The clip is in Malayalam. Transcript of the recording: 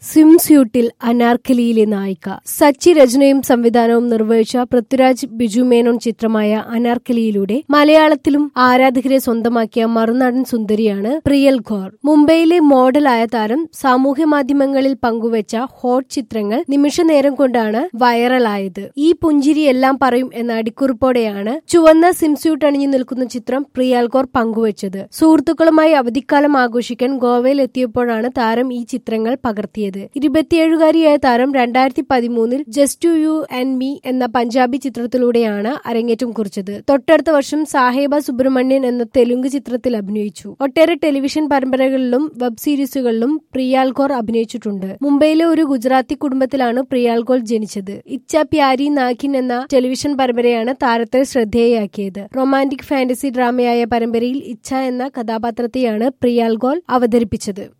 സ്വിം സ്യൂട്ടിൽ അനാർക്കലിയിലെ നായിക സച്ചി രചനയും സംവിധാനവും നിർവഹിച്ച പൃഥ്വിരാജ് ബിജു മേനോൻ ചിത്രമായ അനാർക്കലിയിലൂടെ മലയാളത്തിലും ആരാധകരെ സ്വന്തമാക്കിയ മറുനാടൻ സുന്ദരിയാണ് പ്രിയൽ ഘോർ മുംബൈയിലെ മോഡലായ താരം സാമൂഹ്യ മാധ്യമങ്ങളിൽ പങ്കുവച്ച ഹോട്ട് ചിത്രങ്ങൾ നിമിഷനേരം കൊണ്ടാണ് വൈറലായത് ഈ പുഞ്ചിരി എല്ലാം പറയും എന്ന അടിക്കുറിപ്പോടെയാണ് ചുവന്ന സിംസ്യൂട്ട് അണിഞ്ഞു നിൽക്കുന്ന ചിത്രം പ്രിയാൽ ഘോർ പങ്കുവച്ചത് സുഹൃത്തുക്കളുമായി അവധിക്കാലം ആഘോഷിക്കാൻ ഗോവയിൽ എത്തിയപ്പോഴാണ് താരം ഈ ചിത്രങ്ങൾ പകർത്തിയത് ഇരുപത്തിയേഴുകാരിയായ താരം രണ്ടായിരത്തി പതിമൂന്നിൽ just to you and me എന്ന പഞ്ചാബി ചിത്രത്തിലൂടെയാണ് അരങ്ങേറ്റം കുറിച്ചത് തൊട്ടടുത്ത വർഷം സാഹേബ സുബ്രഹ്മണ്യൻ എന്ന തെലുങ്ക് ചിത്രത്തിൽ അഭിനയിച്ചു ഒട്ടേറെ ടെലിവിഷൻ പരമ്പരകളിലും വെബ് സീരീസുകളിലും പ്രിയാൽ ഘോർ അഭിനയിച്ചിട്ടുണ്ട് മുംബൈയിലെ ഒരു ഗുജറാത്തി കുടുംബത്തിലാണ് പ്രിയാൽ ഘോർ ജനിച്ചത് ഇച്ച പ്യാരി നാഖിൻ എന്ന ടെലിവിഷൻ പരമ്പരയാണ് താരത്തെ ശ്രദ്ധേയയാക്കിയത് റൊമാന്റിക് ഫാന്റസി ഡ്രാമയായ പരമ്പരയിൽ ഇച്ഛ എന്ന കഥാപാത്രത്തെയാണ് പ്രിയാൽ ഘോർ അവതരിപ്പിച്ചത്